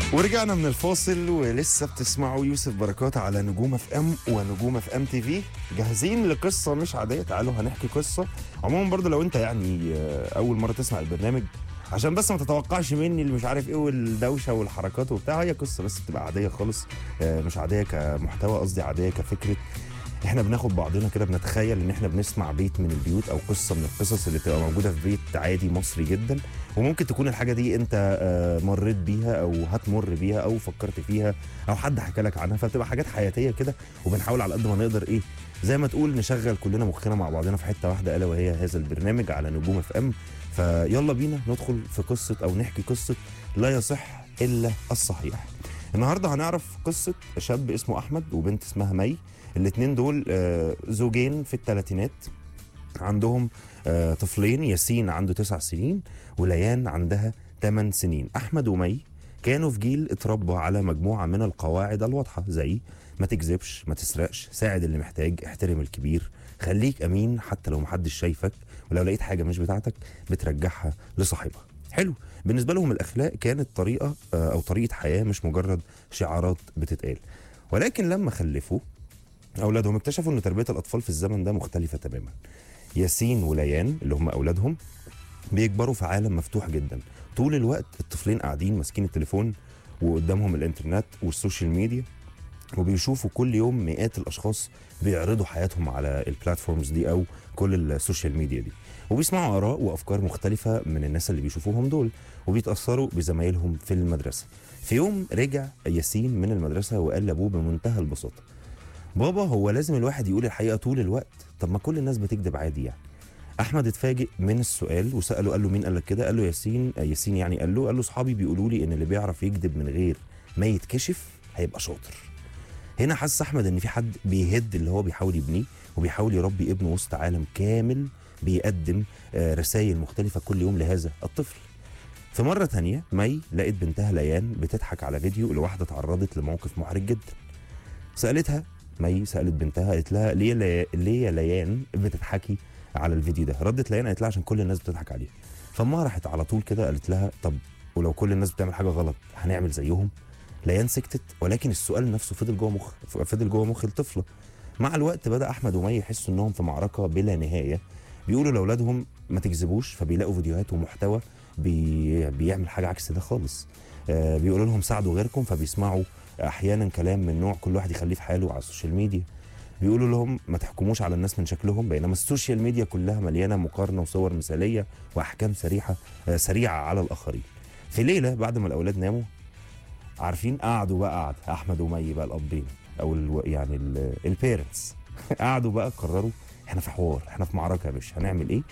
ورجعنا من الفاصل ولسه بتسمعوا يوسف بركات على نجوم اف ام ونجوم اف ام تي في جاهزين لقصه مش عاديه تعالوا هنحكي قصه عموما برضو لو انت يعني آه، اول مره تسمع البرنامج عشان بس ما تتوقعش مني اللي مش عارف ايه والدوشه والحركات وبتاع هي قصه بس بتبقى عاديه خالص آه، مش عاديه كمحتوى قصدي عاديه كفكره احنا بناخد بعضنا كده بنتخيل ان احنا بنسمع بيت من البيوت او قصه من القصص اللي تبقى موجوده في بيت عادي مصري جدا وممكن تكون الحاجه دي انت آه، مريت بيها او هتمر بيها او فكرت فيها او حد حكى لك عنها فبتبقى حاجات حياتيه كده وبنحاول على قد ما نقدر ايه زي ما تقول نشغل كلنا مخنا مع بعضنا في حته واحده الا وهي هذا البرنامج على نجوم اف ام فيلا بينا ندخل في قصه او نحكي قصه لا يصح الا الصحيح النهارده هنعرف قصه شاب اسمه احمد وبنت اسمها مي الاثنين دول آه، زوجين في الثلاثينات عندهم آه، طفلين ياسين عنده تسع سنين وليان عندها 8 سنين احمد ومي كانوا في جيل اتربوا على مجموعه من القواعد الواضحه زي ما تكذبش ما تسرقش ساعد اللي محتاج احترم الكبير خليك امين حتى لو محدش شايفك ولو لقيت حاجه مش بتاعتك بترجعها لصاحبها حلو بالنسبه لهم الاخلاق كانت طريقه آه، او طريقه حياه مش مجرد شعارات بتتقال ولكن لما خلفوا اولادهم اكتشفوا ان تربيه الاطفال في الزمن ده مختلفه تماما ياسين وليان اللي هم اولادهم بيكبروا في عالم مفتوح جدا طول الوقت الطفلين قاعدين ماسكين التليفون وقدامهم الانترنت والسوشيال ميديا وبيشوفوا كل يوم مئات الاشخاص بيعرضوا حياتهم على البلاتفورمز دي او كل السوشيال ميديا دي وبيسمعوا اراء وافكار مختلفه من الناس اللي بيشوفوهم دول وبيتاثروا بزمايلهم في المدرسه في يوم رجع ياسين من المدرسه وقال لابوه بمنتهى البساطه بابا هو لازم الواحد يقول الحقيقه طول الوقت طب ما كل الناس بتكذب عادي يعني احمد اتفاجئ من السؤال وساله قال له مين قال لك كده قال له ياسين آه، ياسين يعني قال له قال له اصحابي بيقولوا لي ان اللي بيعرف يكذب من غير ما يتكشف هيبقى شاطر هنا حس احمد ان في حد بيهد اللي هو بيحاول يبنيه وبيحاول يربي ابنه وسط عالم كامل بيقدم رسائل مختلفه كل يوم لهذا الطفل في مرة تانية مي لقيت بنتها ليان بتضحك على فيديو لواحدة تعرضت لموقف محرج جدا سألتها مي سألت بنتها قالت لها ليه لي... ليه يا ليان بتضحكي على الفيديو ده ردت ليان قالت لها عشان كل الناس بتضحك عليه فما راحت على طول كده قالت لها طب ولو كل الناس بتعمل حاجة غلط هنعمل زيهم ليان سكتت ولكن السؤال نفسه فضل جوه مخ فضل جوه مخ الطفلة مع الوقت بدأ أحمد ومي يحسوا إنهم في معركة بلا نهاية بيقولوا لأولادهم ما تكذبوش فبيلاقوا فيديوهات ومحتوى بي... بيعمل حاجة عكس ده خالص آه بيقولوا لهم ساعدوا غيركم فبيسمعوا احيانا كلام من نوع كل واحد يخليه في حاله على السوشيال ميديا بيقولوا لهم ما تحكموش على الناس من شكلهم بينما السوشيال ميديا كلها مليانه مقارنه وصور مثاليه واحكام سريعه آه، سريعه على الاخرين في ليله بعد ما الاولاد ناموا عارفين قعدوا بقى قعد احمد ومي بقى الابين او ال يعني البيرنتس قعدوا بقى قرروا احنا في حوار احنا في معركه يا باشا هنعمل ايه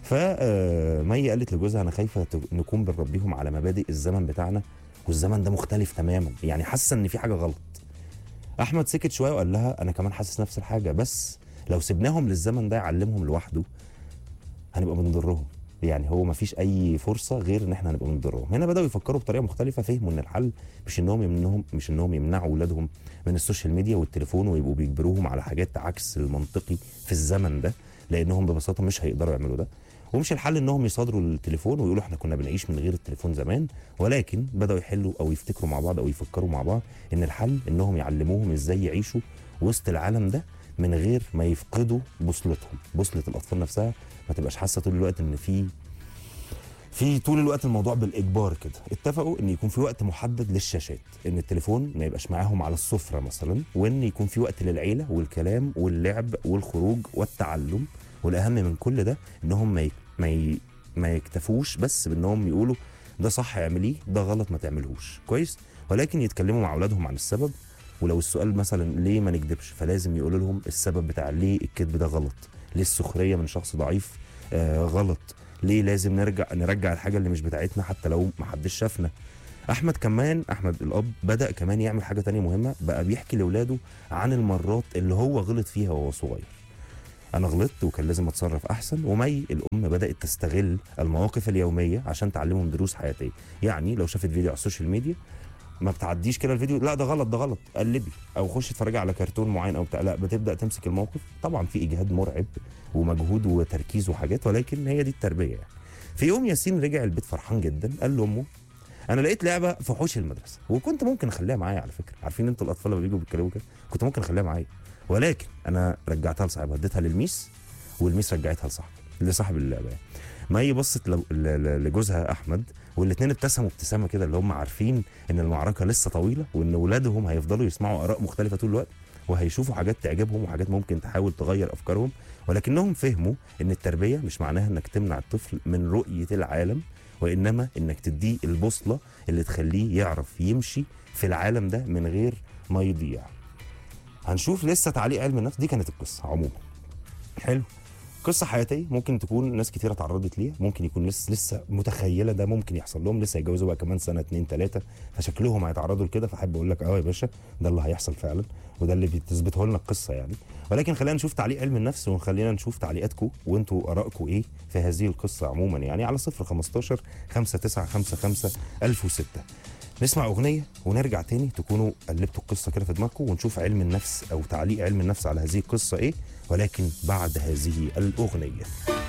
فمي قالت لجوزها انا خايفه ت- نكون بنربيهم على مبادئ الزمن بتاعنا والزمن ده مختلف تماما يعني حاسه ان في حاجه غلط احمد سكت شويه وقال لها انا كمان حاسس نفس الحاجه بس لو سيبناهم للزمن ده يعلمهم لوحده هنبقى بنضرهم يعني هو ما فيش اي فرصه غير ان احنا هنبقى بنضرهم هنا بداوا يفكروا بطريقه مختلفه فهموا ان الحل مش انهم يمنعهم مش انهم يمنعوا اولادهم من السوشيال ميديا والتليفون ويبقوا بيجبروهم على حاجات عكس المنطقي في الزمن ده لانهم ببساطه مش هيقدروا يعملوا ده ومش الحل انهم يصادروا التليفون ويقولوا احنا كنا بنعيش من غير التليفون زمان ولكن بداوا يحلوا او يفتكروا مع بعض او يفكروا مع بعض ان الحل انهم يعلموهم ازاي يعيشوا وسط العالم ده من غير ما يفقدوا بوصلتهم بوصله الاطفال نفسها ما تبقاش حاسه طول الوقت ان في في طول الوقت الموضوع بالاجبار كده اتفقوا ان يكون في وقت محدد للشاشات ان التليفون ما يبقاش معاهم على السفره مثلا وان يكون في وقت للعيله والكلام واللعب والخروج والتعلم والاهم من كل ده انهم ما ي... ما, ي... ما يكتفوش بس بانهم يقولوا ده صح اعمليه ده غلط ما تعملهوش كويس ولكن يتكلموا مع اولادهم عن السبب ولو السؤال مثلا ليه ما نكذبش فلازم يقولوا لهم السبب بتاع ليه الكذب ده غلط ليه السخريه من شخص ضعيف آه غلط ليه لازم نرجع نرجع الحاجه اللي مش بتاعتنا حتى لو ما حدش شافنا احمد كمان احمد الاب بدا كمان يعمل حاجه تانية مهمه بقى بيحكي لاولاده عن المرات اللي هو غلط فيها وهو صغير انا غلطت وكان لازم اتصرف احسن ومي الام بدات تستغل المواقف اليوميه عشان تعلمهم دروس حياتيه يعني لو شافت فيديو على السوشيال ميديا ما بتعديش كده الفيديو لا ده غلط ده غلط قلبي او خش اتفرجي على كرتون معين او بتاع لا بتبدا تمسك الموقف طبعا في اجهاد مرعب ومجهود وتركيز وحاجات ولكن هي دي التربيه يعني في يوم ياسين رجع البيت فرحان جدا قال لامه انا لقيت لعبه في حوش المدرسه وكنت ممكن اخليها معايا على فكره عارفين انتوا الاطفال لما بيجوا بيتكلموا كده كنت ممكن اخليها معايا ولكن انا رجعتها لصاحبها اديتها للميس والميس رجعتها لصاحبي لصاحب اللعبه يعني. مي بصت ل- ل- ل- لجوزها احمد والاثنين ابتسموا ابتسامه كده اللي هم عارفين ان المعركه لسه طويله وان اولادهم هيفضلوا يسمعوا اراء مختلفه طول الوقت وهيشوفوا حاجات تعجبهم وحاجات ممكن تحاول تغير افكارهم ولكنهم فهموا ان التربيه مش معناها انك تمنع الطفل من رؤيه العالم وانما انك تديه البوصله اللي تخليه يعرف يمشي في العالم ده من غير ما يضيع هنشوف لسه تعليق علم النفس دي كانت القصه عموما حلو قصه حياتيه ممكن تكون ناس كتيره اتعرضت ليها ممكن يكون لسه لسه متخيله ده ممكن يحصل لهم لسه يتجوزوا بقى كمان سنه اتنين تلاته فشكلهم هيتعرضوا لكده فاحب اقول لك اه يا باشا ده اللي هيحصل فعلا وده اللي بتثبته لنا القصه يعني ولكن خلينا نشوف تعليق علم النفس وخلينا نشوف تعليقاتكم وانتوا ارائكم ايه في هذه القصه عموما يعني على 0 15 5955 1006 نسمع اغنيه ونرجع تاني تكونوا قلبتوا القصه كده في دماغكم ونشوف علم النفس او تعليق علم النفس على هذه القصه ايه ولكن بعد هذه الاغنيه